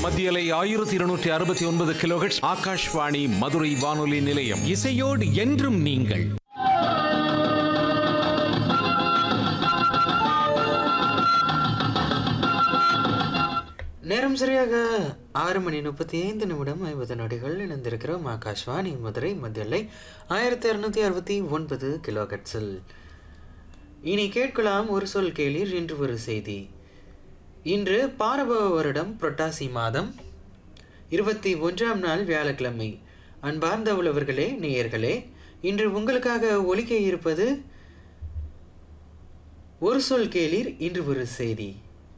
மத்தியலை ஆயிரத்தி இருநூற்றி அறுபத்தி ஒன்பது கிலோஹெட்ஸ் ஆகாஷ்வாணி மதுரை வானொலி நிலையம் இசையோடு என்றும் நீங்கள் நேரம் சரியாக ஆறு மணி முப்பத்தி ஐந்து நிமிடம் ஐம்பது நொடிகள் இணைந்திருக்கிறோம் ஆகாஷ்வாணி மதுரை மத்தியலை ஆயிரத்தி இரநூத்தி அறுபத்தி ஒன்பது கிலோ கட்ஸில் இனி கேட்கலாம் ஒரு சொல் கேளீர் இன்று ஒரு செய்தி இன்று பாரபவ வருடம் புரட்டாசி மாதம் இருபத்தி ஒன்றாம் நாள் வியாழக்கிழமை அன்பார்ந்த உழவர்களே நேயர்களே இன்று உங்களுக்காக ஒலிக்க இருப்பது ஒரு சொல் கேளீர் இன்று ஒரு செய்தி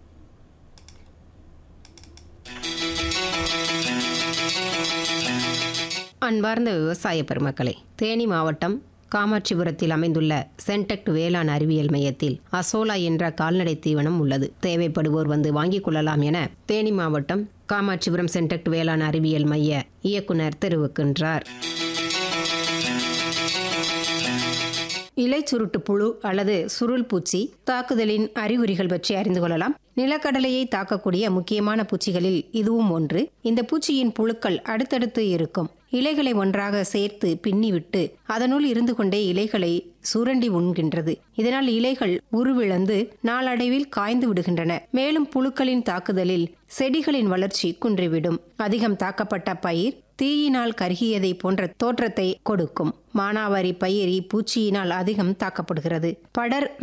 அன்பார்ந்த விவசாய பெருமக்களே தேனி மாவட்டம் காமாட்சிபுரத்தில் அமைந்துள்ள சென்டெக்ட் வேளாண் அறிவியல் மையத்தில் அசோலா என்ற கால்நடை தீவனம் உள்ளது தேவைப்படுவோர் வந்து வாங்கிக் கொள்ளலாம் என தேனி மாவட்டம் காமாட்சிபுரம் சென்டெக்ட் வேளாண் அறிவியல் மைய இயக்குனர் தெரிவிக்கின்றார் இலை சுருட்டு புழு அல்லது சுருள் பூச்சி தாக்குதலின் அறிகுறிகள் பற்றி அறிந்து கொள்ளலாம் நிலக்கடலையை தாக்கக்கூடிய முக்கியமான பூச்சிகளில் இதுவும் ஒன்று இந்த பூச்சியின் புழுக்கள் அடுத்தடுத்து இருக்கும் இலைகளை ஒன்றாக சேர்த்து பின்னிவிட்டு அதனுள் இருந்து கொண்டே இலைகளை சுரண்டி உண்கின்றது இதனால் இலைகள் உருவிழந்து நாளடைவில் காய்ந்து விடுகின்றன மேலும் புழுக்களின் தாக்குதலில் செடிகளின் வளர்ச்சி குன்றிவிடும் அதிகம் தாக்கப்பட்ட பயிர் தீயினால் கருகியதை போன்ற தோற்றத்தை கொடுக்கும் மானாவாரி பயிர் இப்பூச்சியினால் அதிகம் தாக்கப்படுகிறது படர்